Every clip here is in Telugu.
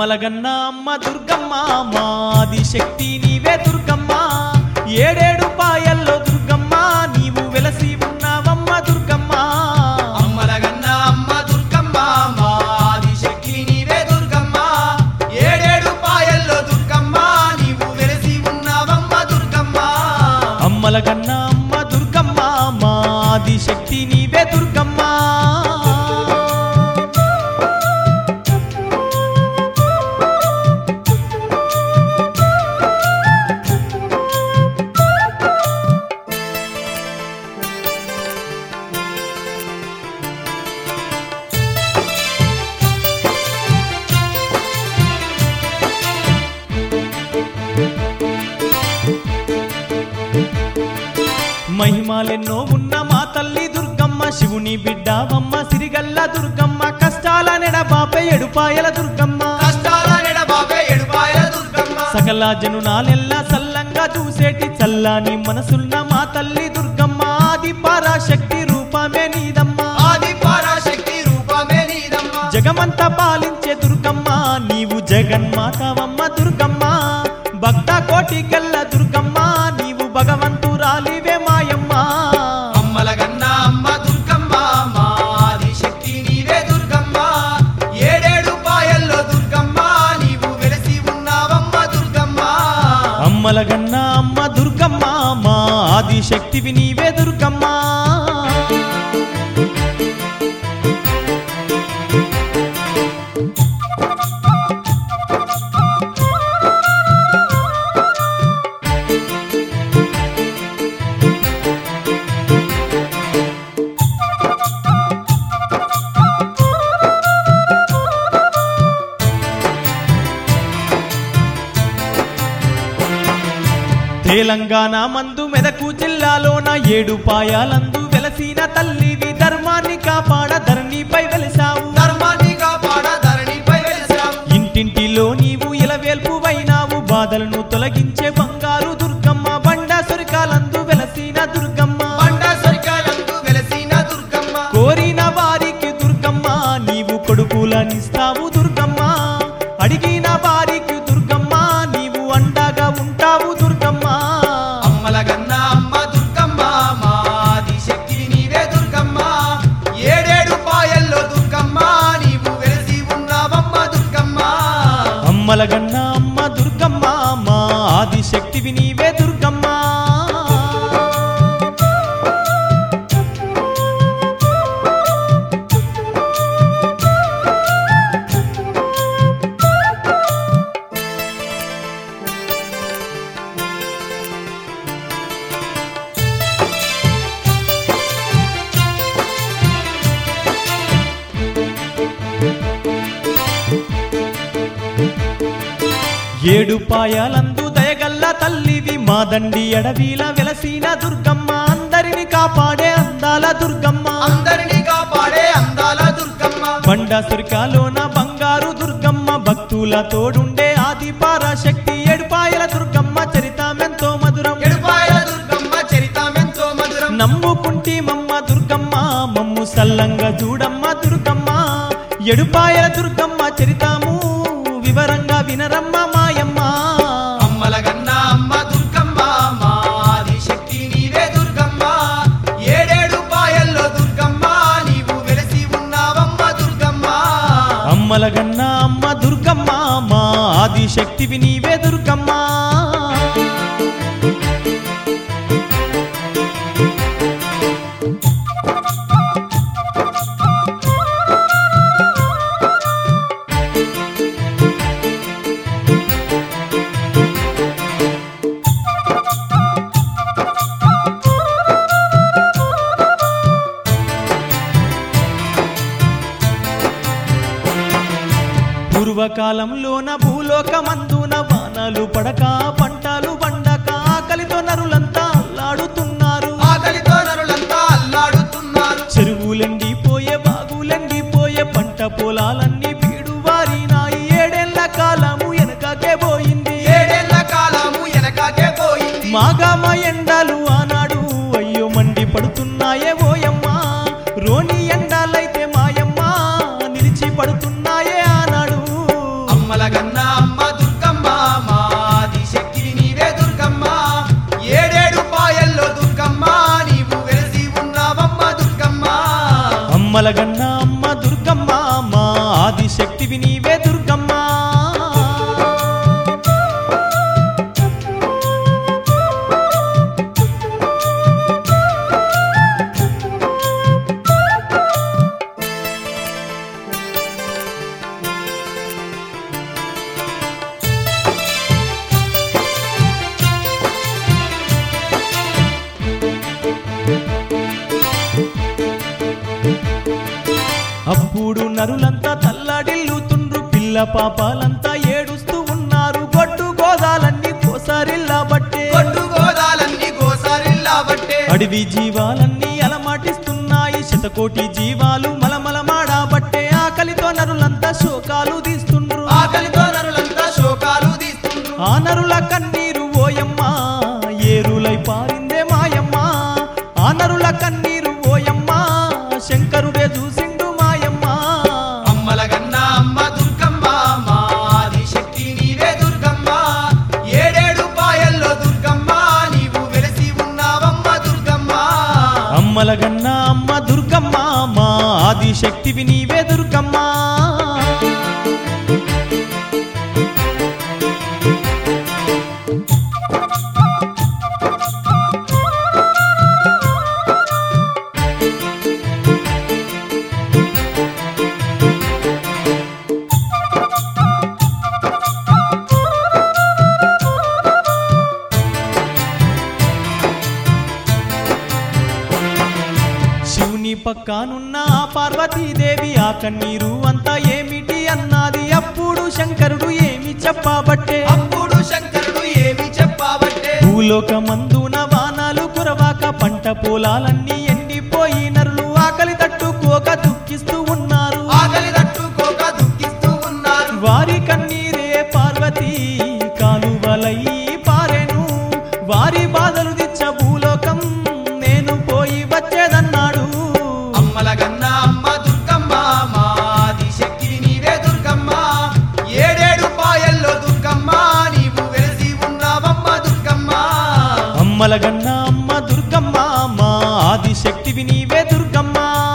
అమ్మలగన్న అమ్మ దుర్గమ్మ మాది శక్తి నీవే దుర్గమ్మ ఏడేడు పాయల్లో దుర్గమ్మ నీవు వెలసి ఉన్నావమ్మ దుర్గమ్మ అమ్మలగన్న అమ్మ దుర్గమ్మ మాది శక్తి నీవే దుర్గమ్మ ఏడేడు పాయల్లో దుర్గమ్మ నీవు వెలసి ఉన్నావమ్మ దుర్గమ్మ అమ్మలగన్న అమ్మ దుర్గమ్మ మాది శక్తి నీవే దుర్గమ్మ మహిమాలెన్నో ఉన్న మా తల్లి దుర్గమ్మ శివుని బిడ్డావమ్మ సిరిగల్ల దుర్గమ్మ కష్టాల నెడబాపే ఎడుపాయల దుర్గమ్మ కష్టాల నెడబాపే ఏడుపాయల దుర్గమ్మ సకల జనునాలెల్లా సల్లంగా చూసేటి చల్లాని మనసున్న మా తల్లి దుర్గమ్మ ఆది పరాశక్తి రూపమే నీదమ్మ ఆది పరాశక్తి రూపమే నీదమ్మ జగమంతా పాలించే దుర్గమ్మ నీవు జగన్మాతవమ్మ దుర్గమ్మ భక్త కోటికెల్ల దుర్గమ్మ నీవు భగవంతురాలివే మాయమ్మ అమ్మలగన్న అమ్మ దుర్గమ్మ మాది శక్తి నీవే దుర్గమ్మ ఏడేడు పాయల్లో దుర్గమ్మ నీవు వెలసి ఉన్నావమ్మ దుర్గమ్మ అమ్మలగన్న అమ్మ దుర్గమ్మ మా ఆది శక్తివి నీవే దుర్గమ్మ తెలంగాణ మందు మెదకు జిల్లాలోన ఏడు పాయాలందు వెలసిన తల్లివి ధర్మాన్ని కాపాడ ధరణిపై వెలిసావు ధర్మాన్ని కాపాడ ధరణిపై వెలిసావు ఇంటింటిలో నీవు ఇలవేల్పువైనావు బాధలను తొలగించే బంగారు దుర్గమ్మ బండ సురికాలందు వెలసిన దుర్గమ్మ పండ సరికాలందు వెలసిన దుర్గమ్మ కోరిన వారికి దుర్గమ్మ నీవు కొడుకులనిస్తావు దుర్గమ్మ అడిగిన వారికి దుర్గమ్మ నీవు అండగా ఉంటావు దుర్గమ్మ అమ్మలగన్న అమ్మ దుర్గమ్మ మాది శక్తి నీవే దుర్గమ్మ ఏడేడు పాయల్లో దుర్గమ్మ నీవు వెలసి ఉన్నావమ్మ దుర్గమ్మ అమ్మలగన్న అమ్మ దుర్గమ్మ మా ఆది శక్తివి నీవే దుర్గమ్మ ఏడు పాయాలందు దయగల్ల తల్లివి మా దండి అడవిల వెలసిన దుర్గమ్మ అందరిని కాపాడే అందాల దుర్గమ్మ అందరినీ కాపాడే అందాల దుర్గమ్మ బండ సురికాలోన బంగారు దుర్గమ్మ భక్తుల తోడుండే ఆది పరాశక్తి ఏడుపాయల దుర్గమ్మ చరితమెంతో మధురం ఎడుపాయల దుర్గమ్మ చరితమెంతో మధురం నమ్ముకుంటి మమ్మ దుర్గమ్మ మమ్ము సల్లంగా చూడమ్మ దుర్గమ్మ ఎడుపాయల దుర్గమ్మ చరితాము వివరంగా వినరమ్మ మాయమ్మ అమ్మలగన్న అమ్మ దుర్గమ్మ మాది శక్తి నీవే దుర్గమ్మ ఏడేడు పాయల్లో దుర్గమ్మ నీవు వెలసి ఉన్నావమ్మ దుర్గమ్మ అమ్మలగన్న అమ్మ దుర్గమ్మ మా ఆది శక్తివి నీవే దుర్గమ్మ పూర్వకాలంలోన భూలోకమందున వానలు పడక పంటలు పండక ఆకలితో నరులంతా అల్లాడుతున్నారు ఆకలితో నరులంతా అల్లాడుతున్నారు చెరువులెండిపోయే బాగులెండిపోయే పంట పొలాలన్నీ బీడు వారినాయి ఏడేళ్ల కాలము వెనకకే పోయింది ఏడేళ్ల కాలము వెనకాకే పోయింది మాగామ ఎండలు ఆనాడు అయ్యో మండి పడుతున్నాయే ఓయమ్మ రోని ఎండాలైతే మాయమ్మ నిలిచి పడుతున్నాయే ఆనాడు అమ్మలగన్న అమ్మలగన్న అమ్మ దుర్గమ్మ మా ఆదిశక్తివి నీవే దుర్గమ్మ అప్పుడు నరులంతా తల్లడిల్లుతుండ్రు పిల్ల పాపాలంతా ఏడుస్తూ ఉన్నారు గొడ్డు గోదాలన్నీ కోసారిల్లా బట్టే కొట్టు గోదాలన్నీ గోసారిల్లా బట్టే అడవి జీవాలన్నీ అలమాటిస్తున్నాయి శతకోటి జీవాలు మలమలమాడాబట్టే ఆకలితో నరులంతా శోకాలు తీస్తుండ్రు ఆకలితో నరులంతా శోకాలు తీస్తుండ్రు ఆ నరుల కన్నీరు ఓయమ్మ ఏరులై పారిందే మాయమ్మ ఆ నరుల కన్నీరు ఓయమ్మ శంకరుడే చూసిండు మాయమ్మ అమ్మల గన్న అమ్మ దుర్గమ్మ మాది శక్తి నీవే దుర్గమ్మ ఏడేడు పాయల్లో దుర్గమ్మ నీవు వెలసి ఉన్నావమ్మ దుర్గమ్మ అమ్మలగన్న అమ్మ దుర్గమ్మ మా ఆదిశక్తివి నీవే దుర్గమ్మ శివుని పక్కనున్న ఆ పార్వతీదేవి ఆ కన్నీరు అంతా ఏమిటి అన్నది అప్పుడు శంకరుడు ఏమి చెప్పబట్టే అప్పుడు శంకరుడు ఏమి చెప్పాబట్టే భూలోకమందున వానాలు కురవాక పంట పొలాలన్నీ ఎండిపోయి నరులు ఆకలి తట్టుకోక దుఃఖిస్తూ ఉన్నారు ఆకలి తట్టుకోక దుఃఖిస్తూ ఉన్నారు వారి కన్నీరే పార్వతి కాలువలై పారెను వారి బాధలు దిచ్చ భూలోకం నేను పోయి వచ్చేదన్నాడు అమ్మల గన్న అమ్మ దుర్గమ్మ మాది శక్తి నీవే దుర్గమ్మ ఏడేడు పాయల్లో దుర్గమ్మ నీవు వెలసి ఉన్నావమ్మ దుర్గమ్మ అమ్మలగన్న అమ్మ దుర్గమ్మ మా ఆదిశక్తివి నీవే దుర్గమ్మ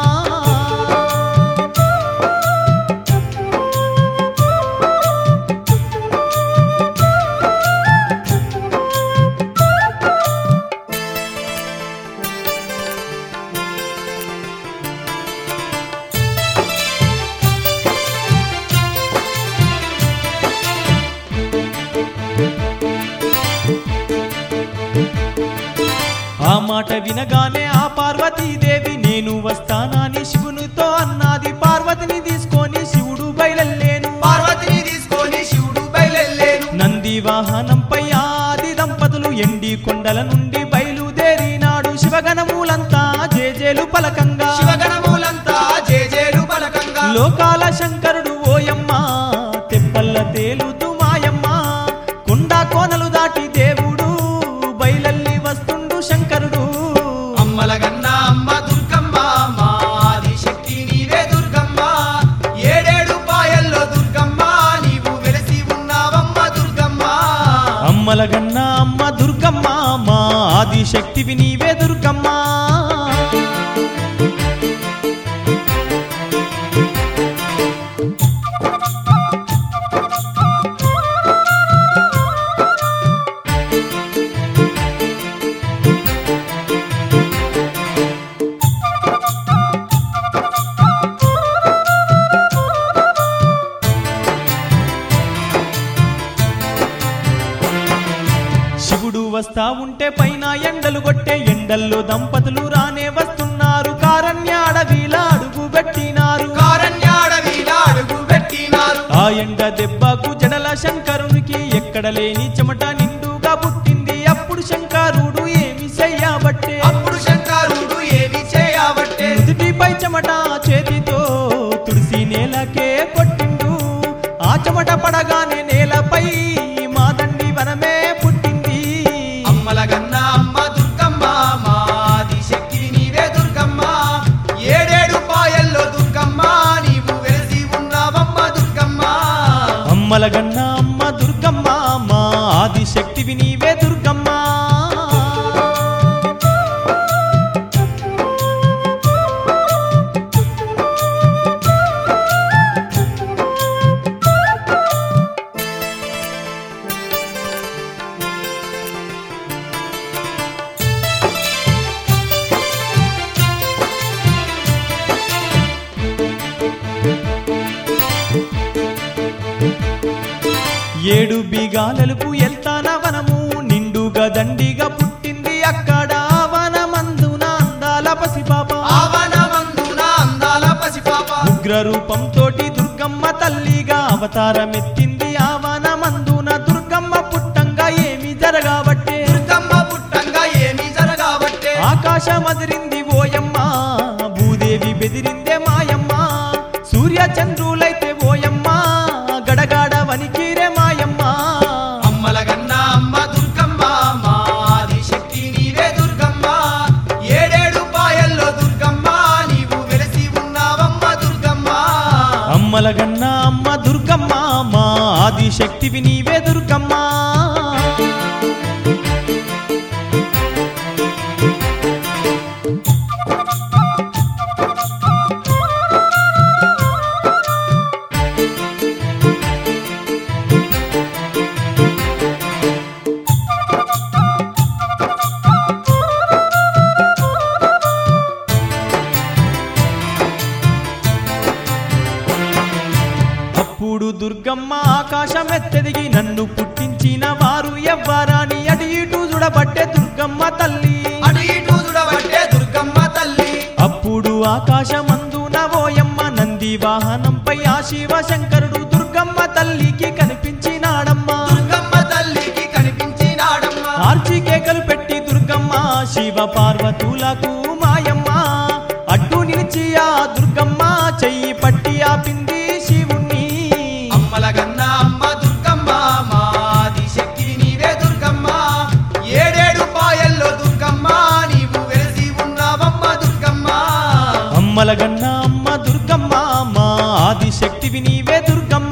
ఆ మాట వినగానే ఆ పార్వతీదేవి నేను వస్తానని శివునితో అన్నది పార్వతిని తీసుకొని శివుడు బయలెల్లేను పార్వతిని తీసుకొని శివుడు బయలెల్లేను నంది వాహనంపై ఆది దంపతులు ఎండి కొండల నుండి బయలుదేరినాడు శివగణములంతా జేజేలు పలకంగా శివగణములంతా జేజేలు పలకంగా లోకాల శంకరుడు ఓయమ్మ తెప్పల్ల తేలుతూ మాయమ్మ కొండా కోనలు దాటి దేవుడు బయలల్లి వస్తుండు శంకరుడు అమ్మల గన్న అమ్మ దుర్గమ్మ మాది శక్తి నీవే దుర్గమ్మ ఏడేడు పాయల్లో దుర్గమ్మ నీవు వెలసి ఉన్నావమ్మ దుర్గమ్మ అమ్మలగన్న అమ్మ దుర్గమ్మ మా ఆదిశక్తివి నీవే దుర్గమ్మ శివుడు వస్తా ఉంటే పైన ఎండలు కొట్టే ఎండల్లో దంపతులు రానే వస్తున్నారు కారణ్య అడవిలా అడుగు పెట్టినారు కారణ్యాడవిలా అడుగు పెట్టినారు ఆ ఎండ దెబ్బకు జడల శంకరునికి ఎక్కడ లేని చెమట నిండుగా పుట్టింది అప్పుడు శంకరుడు ఏమి చెయ్యబట్టే అప్పుడు శంకరుడు ఏమి చేయబట్టే నుదుటిపై చెమట చేతితో తుడిసి నేలకే కొట్టిండు ఆ చెమట పడగానే నేలపై మాదండి వనమే పుట్టింది అమ్మల గన్న అమ్మ దుర్గమ్మ మాది శక్తి నీవే దుర్గమ్మ ఏడేడు పాయల్లో దుర్గమ్మ నీవు వెలసి ఉన్నావమ్మ దుర్గమ్మ అమ్మలగన్న అమ్మ దుర్గమ్మ మా ఆదిశక్తివి నీవే దుర్గమ్మ పల్లెలకు ఎల్తాన వనము నిండుగా దండిగా పుట్టింది అక్కడ ఆ వనమందున అందాల పసిపాప ఆవనమందున అందాల పసిపాప ఉగ్ర రూపంతోటి దుర్గమ్మ తల్లిగా అవతారమెత్తింది ఆ వనమందున దుర్గమ్మ పుట్టంగా ఏమి జరగబట్టే దుర్గమ్మ పుట్టంగా ఏమి జరగబట్టే ఆకాశమదిరింది ఓయమ్మ భూదేవి బెదిరిందే మాయమ్మ సూర్య చంద్రులైతే ఓయమ్మ గడగాడ వనికిరే మాయమ్మ అమ్మల గన్న అమ్మ దుర్గమ్మ మాది శక్తి నీవే దుర్గమ్మ ఏడేడు పాయల్లో దుర్గమ్మ నీవు వెలసి ఉన్నావమ్మ దుర్గమ్మ అమ్మల గన్న అమ్మ దుర్గమ్మ మా ఆది శక్తివి నీవే దుర్గమ్మ అప్పుడు దుర్గమ్మ ఆకాశమెత్తెదిగి నన్ను పుట్టించిన వారు ఎవ్వరాని అటు ఇటు చూడబట్టే దుర్గమ్మ తల్లి అటు ఇటు చూడబట్టే దుర్గమ్మ తల్లి అప్పుడు ఆకాశమందున ఓయమ్మ నంది వాహనంపై ఆ శివ శంకరుడు దుర్గమ్మ తల్లికి కనిపించినాడమ్మా దుర్గమ్మ తల్లికి కనిపించినాడమ్మ ఆర్చి కేకలు పెట్టి దుర్గమ్మ శివ పార్వతులకు మాయమ్మ అడ్డు నిలిచి ఆ దుర్గమ్మ చెయ్యి పట్టి ఆపింది శివుణ్ణి అమ్మల గన్న అమ్మ దుర్గమ్మ మాది శక్తి నీవే దుర్గమ్మ ఏడేడు పాయల్లో దుర్గమ్మ నీవు వెలసి ఉన్నావమ్మ దుర్గమ్మ అమ్మల గన్న అమ్మ దుర్గమ్మ మా ఆది శక్తివి నీవే దుర్గమ్మ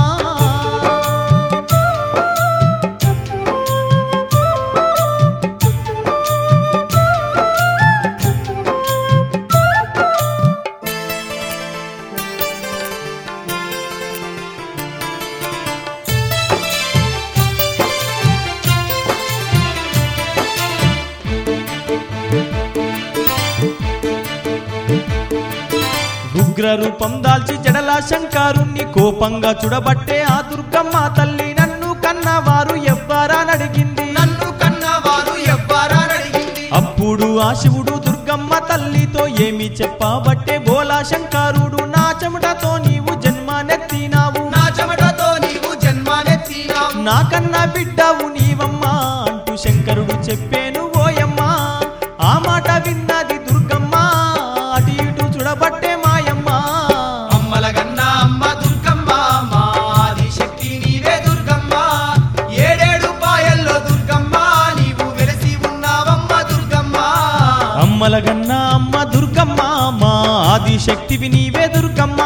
ఉగ్ర రూపం దాల్చి జడల శంకరుణ్ణి కోపంగా చూడబట్టే ఆ దుర్గమ్మ తల్లి నన్ను కన్నవారు ఎవ్వరానడిగింది నన్ను కన్నవారు ఎవ్వరా అడిగింది అప్పుడు ఆ శివుడు దుర్గమ్మ తల్లితో ఏమి చెప్పబట్టే బోలా శంకరుడు నా చెమటతో నీవు జన్మనెత్తినావు నా చెమటతో నీవు జన్మానెత్తినావు నాకన్నా బిడ్డవు నీవమ్మా అంటూ శంకరుడు చెప్పేను ఓయమ్మ ఆ మాట విన్నది దుర్గమ్మ అటు ఇటు చూడబట్టే మాయమ్మ అమ్మల గన్న అమ్మ దుర్గమ్మ మాది శక్తి నీవే దుర్గమ్మ ఏడేడు పాయల్లో దుర్గమ్మ నీవు వెలసి ఉన్నావమ్మ దుర్గమ్మ అమ్మల గన్న అమ్మ దుర్గమ్మ మా ఆది శక్తివి నీవే దుర్గమ్మ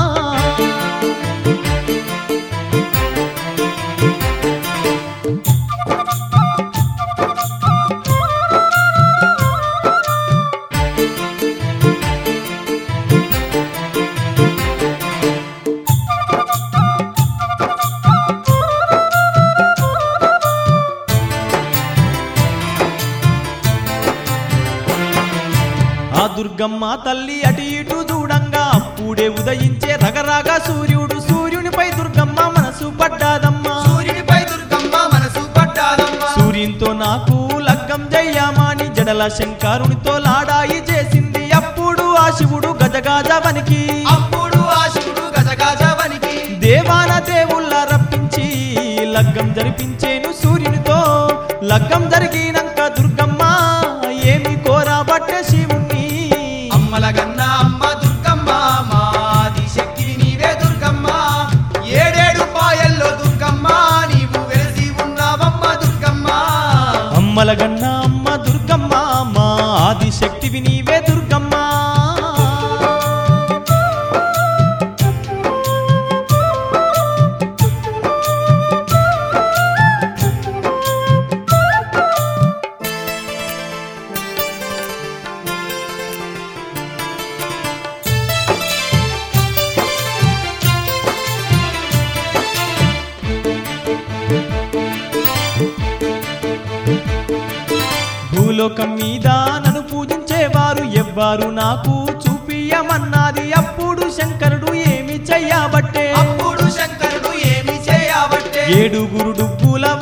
ఆ దుర్గమ్మ తల్లి అటు ఇటు చూడంగా అప్పుడే ఉదయించే రగరాగా సూర్యుడు సూర్యునిపై దుర్గమ్మ మనసు పడ్డాదమ్మా సూర్యుడిపై దుర్గమ్మ మనసు పడ్డాదమ్మ సూర్యునితో నాకు లగ్గం జయ్యామాని జడల శంకరునితో లాడాయి చేసింది అప్పుడు ఆ శివుడు గజగాజవనికి అప్పుడు ఆ శివుడు గజగజవనికి దేవాన దేవుళ్ళ రప్పించి లగ్గం జరిపించేను సూర్యునితో లగ్గం జరిగినాక దుర్గమ్మ ఏమి కోరాబట్టే శివుణ్ణి అమ్మల గన్న అమ్మ దుర్గమ్మ మాది శక్తి నీవే దుర్గమ్మ ఏడేడు పాయల్లో దుర్గమ్మ నీవు వెలసి ఉన్నావమ్మ దుర్గమ్మ అమ్మల గన్న అమ్మ దుర్గమ్మ మా ఆది శక్తివి నీవే దుర్గమ్మ భూలోకం మీద నన్ను పూజించేవారు ఎవ్వారు నాకు చూపియమన్నది అప్పుడు శంకరుడు ఏమి చెయ్యబట్టే అప్పుడు శంకరుడు ఏమి చేయబట్టే ఏడుగురు డుబ్బుల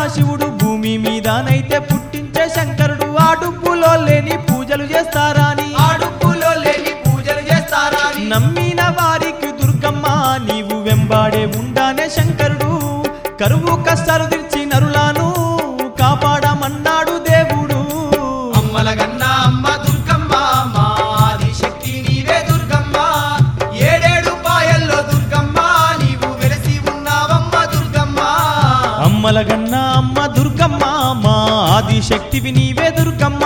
శివుడు భూమి మీదనైతే పుట్టించే శంకరుడు ఆ డుబ్బులో లేని పూజలు చేస్తారాని ఆడుపులో లేని పూజలు చేస్తారా అని నమ్మిన వారికి దుర్గమ్మ నీవు వెంబాడే ఉండానే శంకరుడు కరువు కష్టాలు తీర్చి నరులాను కాపాడమన్నాడు దేవుడు అమ్మల గన్న అమ్మ దుర్గమ్మ మాది శక్తి నీవే దుర్గమ్మ ఏడేడు పాయల్లో దుర్గమ్మ నీవు వెలసి ఉన్నావమ్మ దుర్గమ్మ అమ్మల గన్న అమ్మ దుర్గమ్మ మా ఆది శక్తివి నీవే దుర్గమ్మ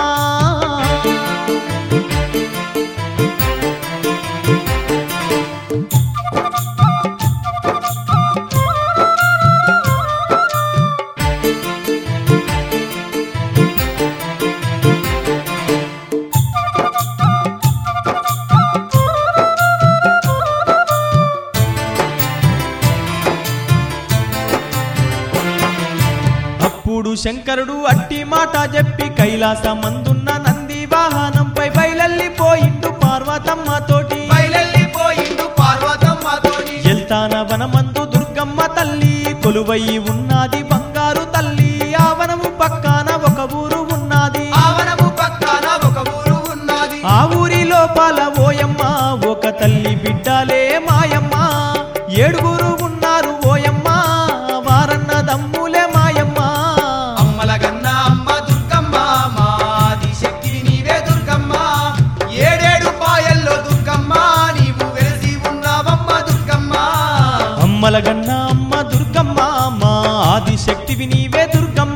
అప్పుడు శంకరుడు అట్టి మాట చెప్పి కైలాసమందున్న నంది వాహనంపై బయలెల్లిపోయిండు పార్వతమ్మ తోటి బయలెల్లిపోయిండు పార్వతమ్మతోని ఎల్తాన వనమందు దుర్గమ్మ తల్లి కొలువై ఉన్నది బంగారు తల్లి ఆ వనము పక్కన ఒక ఊరు ఉన్నది ఆవనము పక్కన ఒక ఊరు ఉన్నది ఆ ఊరి లోపల ఓయమ్మ ఒక తల్లి బిడ్డలే మాయమ్మ ఏడుగురు ఉన్నారు ఓయమ్మ వారన్న దమ్ములే మాయమ్మ అమ్మల గన్న అమ్మ దుర్గమ్మ మాది శక్తి నీవే దుర్గమ్మ ఏడేడు పాయల్లో దుర్గమ్మ నీవు వెలసి ఉన్నావమ్మ దుర్గమ్మ అమ్మల గన్న అమ్మ దుర్గమ్మ మా ఆది శక్తివి నీవే దుర్గమ్మ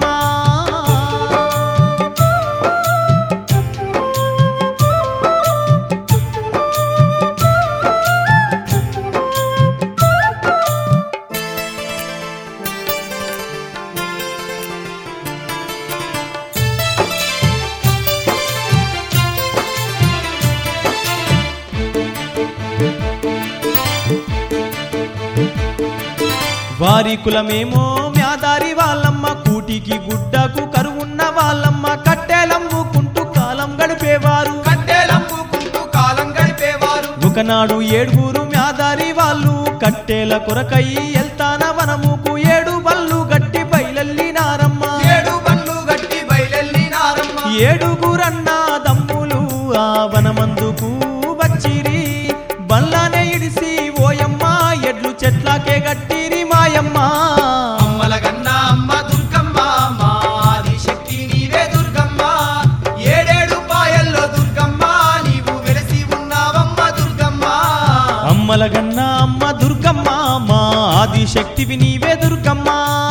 వారి కులమేమో మ్యాదారి వాళ్ళమ్మ కూటికి గుడ్డకు కరువున్న వాళ్ళమ్మ కట్టెలంబుకుంటూ కాలం గడిపేవారు కట్టెలంపుకుంటూ కాలం గడిపేవారు ఒకనాడు ఏడుగురు మ్యాదారి వాళ్ళు కట్టెల కొరకై ఎల్తాన వనముకు ఏడు బళ్ళు గట్టి బయలెల్లినారమ్మ ఏడు బండ్లు గట్టి బయలెల్లినారమ్మ ఏడుగురన్న దమ్ములు ఆ వనమందుకు వచ్చిరి బల్లానే ఇడిసి ఓయమ్మ ఎడ్లు చెట్లాకే గట్టిరి మాయమ్మ అమ్మల గన్న అమ్మ దుర్గమ్మ మాది శక్తి నీవే దుర్గమ్మ ఏడేడు పాయల్లో దుర్గమ్మ నీవు వెలసి ఉన్నావమ్మ దుర్గమ్మ అమ్మల గన్న అమ్మ దుర్గమ్మ మా ఆది శక్తివి నీవే దుర్గమ్మ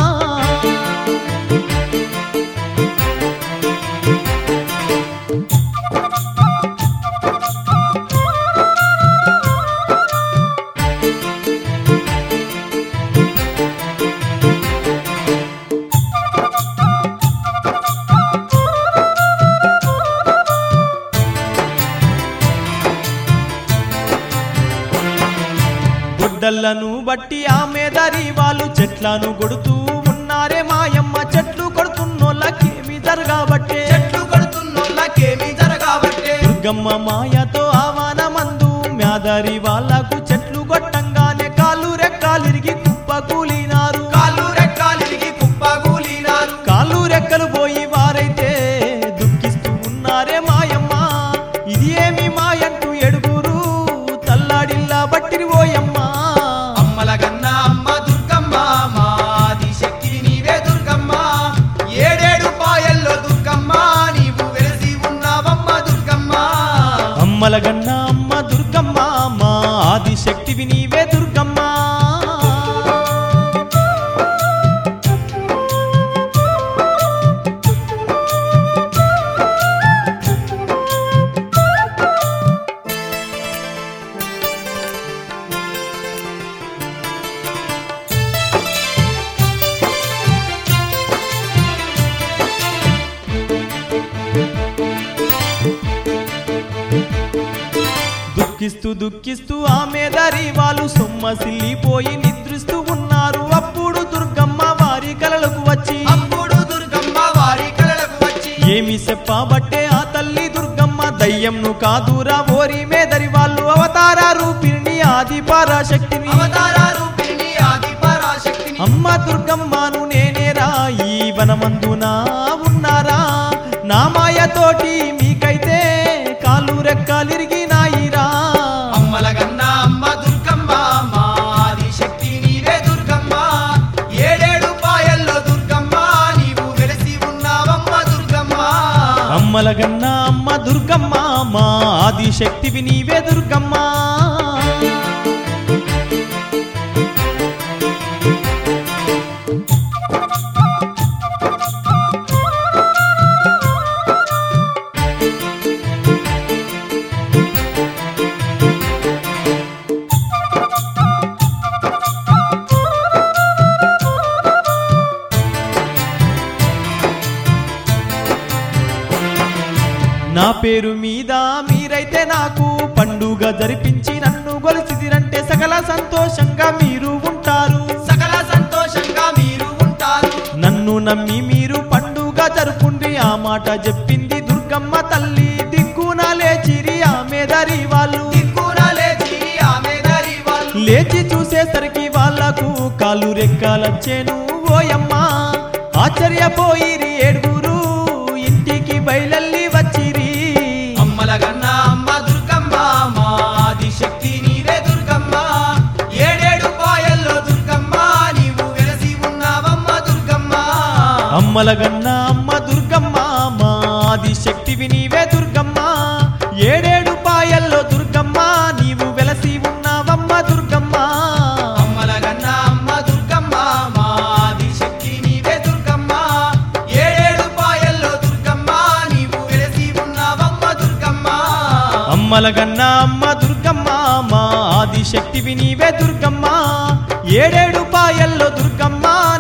గొడ్డళ్లను బట్టి ఆమె దరి వాళ్ళు చెట్లను కొడుతూ ఉన్నారే మాయమ్మ చెట్లు కొడుతున్నోళ్ళకేమి జరగబట్టే చెట్లు కొడుతున్నోళ్ళకేమీ జరగబట్టే దుర్గమ్మ మాయతో ఆవానమందు మ్యాదరి వాళ్ళకు చెట్లు కొట్టంగానే కాళ్ళు రెక్కాలిరిగి కుప్ప కూలినారు కాళ్ళు రెక్కాలిరిగి కుప్పగూలినారు కాళ్ళు రెక్కలు పోయి వారైతే దుఃఖిస్తూ ఉన్నారే మాయమ్మ ఇది ఏమి మాయంటూ ఎడుగురు తల్లాడిల్లా బట్టిరి ఓయమ్మ అమ్మల గన్న అమ్మ దుర్గమ్మ మాది శక్తి నీవే దుర్గమ్మ ఏడేడు పాయల్లో దుర్గమ్మ నీవు వెలసి ఉన్నావమ్మ దుర్గమ్మ అమ్మల గన్న అమ్మ దుర్గమ్మ మా ఆది శక్తివి నీవే దుర్గమ్మ దుఃఖిస్తూ దుఃఖిస్తూ ఆమె దరి వాళ్ళు సొమ్మసిల్లిపోయి నిద్రిస్తూ ఉన్నారు అప్పుడు దుర్గమ్మ వారి కలలకు వచ్చి అప్పుడు దుర్గమ్మ వారి కలలకు వచ్చి ఏమి చెప్పబట్టే ఆ తల్లి దుర్గమ్మ దయ్యంను కాదురా ఓరి మేదరి వాళ్ళు అవతార రూపిణి ఆది పరాశక్తిని అవతార రూపిణి ఆది పరాశక్తిని అమ్మ దుర్గమ్మను నేనేరా ఈ వనమందున ఉన్నారా నా మాయతోటి మీకైతే కాలు రెక్కలిరిగినాయిరా అమ్మల గన్న అమ్మ దుర్గమ్మ మా ఆదిశక్తి నీవే దుర్గమ్మ ఏడేడు పాయల్లో దుర్గమ్మ నీవు వెలసి ఉన్నావమ్మ దుర్గమ్మ అమ్మల గన్న అమ్మ దుర్గమ్మ మా ఆదిశక్తివి నీవే దుర్గమ్మ నా పేరు మీద మీరైతే నాకు పండుగ జరిపించి నన్ను గొలిచిదిరంటే సకల సంతోషంగా మీరు ఉంటారు సకల సంతోషంగా మీరు ఉంటారు నన్ను నమ్మి మీరు పండుగ జరుపుండ్రి ఆ మాట చెప్పింది దుర్గమ్మ తల్లి దిక్కున లేచిరి ఆమె దరి వాళ్ళు దిక్కున లేచి ఆమె దరి వాళ్ళు లేచి చూసేసరికి వాళ్ళకు కాలు రెక్కలచ్చేను ఓయమ్మ ఆశ్చర్యపోయిరి ఏడుగురు ఇంటికి బయలల్లి వచ్చిరి అమ్మల గన్న అమ్మ దుర్గమ్మ మా ఆదిశక్తి నీవే దుర్గమ్మ ఏడేడు పాయల్లో దుర్గమ్మ నీవు వెలసి ఉన్నావమ్మ దుర్గమ్మ అమ్మల గన్న అమ్మ దుర్గమ్మ మా ఆదిశక్తివి నీవే దుర్గమ్మ ఏడేడు పాయల్లో దుర్గమ్మ నీవు వెలసి ఉన్నావమ్మ దుర్గమ్మ అమ్మల గన్న అమ్మ దుర్గమ్మ మా ఆదిశక్తి నీవే దుర్గమ్మ ఏడేడు పాయల్లో దుర్గమ్మ నీవు వెలసి ఉన్నావమ్మ దుర్గమ్మ అమ్మల గన్న అమ్మ దుర్గమ్మ మా ఆదిశక్తివి నీవే దుర్గమ్మ ఏడేడు పాయల్లో దుర్గమ్మ